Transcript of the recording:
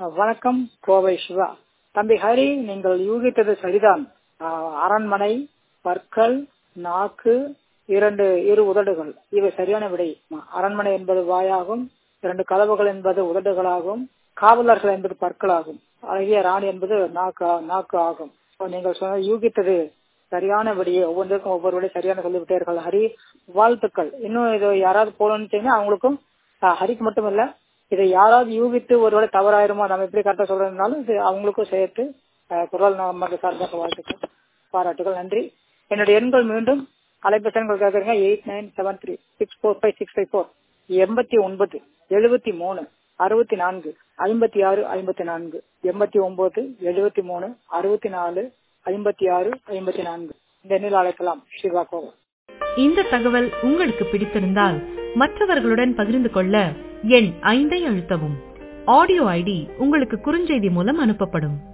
வணக்கம் கோவை சிவா தம்பி ஹரி நீங்கள் யூகித்தது சரிதான் ஆஹ், அரண்மனை பற்கள் நாக்கு இரண்டு இரு உதடுகள் இவை சரியான விடை அரண்மனை என்பது வாயாகும் இரண்டு கதவுகள் என்பது உதடுகளாகும் காவலர்கள் என்பது பற்களாகும் அழகிய ராணி என்பது நாக்கு நாக்கு ஆகும் So, நீங்கள் சொன்ன யூகித்தது சரியான விடையே ஒவ்வொன்றுக்கும் ஒவ்வொரு விடை சரியான சொல்லிவிட்டீர்கள் ஹரி வாழ்த்துக்கள் இன்னும் இது யாராவது போகணும்னு அவங்களுக்கும் ஆஹ், ஹரிக்கு மட்டும் இல்ல இதை யாராவது யூகித்து ஒருவேளை தவறாயிருமோ நம்ம எப்படி கரெக்டா சொல்றதுனாலும் இது அவங்களுக்கும் சேர்த்து ஆஹ், குரல் நமக்கு சார்பாக வாழ்த்துக்கள் பாராட்டுகள் நன்றி என்னுடைய எண்கள் மீண்டும் அலைபேசி எண்கள் கேட்குறீங்க eight nine seven three six four five six five four எண்பத்தி ஒன்பது எழுபத்தி மூணு அறுபத்தி நான்கு ஐம்பத்தி ஆறு ஐம்பத்தி நான்கு எண்பத்தி ஒன்பது எழுபத்தி மூணு அறுபத்தி நாலு ஐம்பத்தி ஆறு ஐம்பத்தி நான்கு இந்த எண்ணில் அழைக்கலாம் சிவா கோவம் இந்த தகவல் உங்களுக்கு பிடித்திருந்தால் மற்றவர்களுடன் பகிர்ந்து கொள்ள எண் ஐந்தை அழுத்தவும் ஆடியோ ஐடி உங்களுக்கு குறுஞ்செய்தி மூலம் அனுப்பப்படும்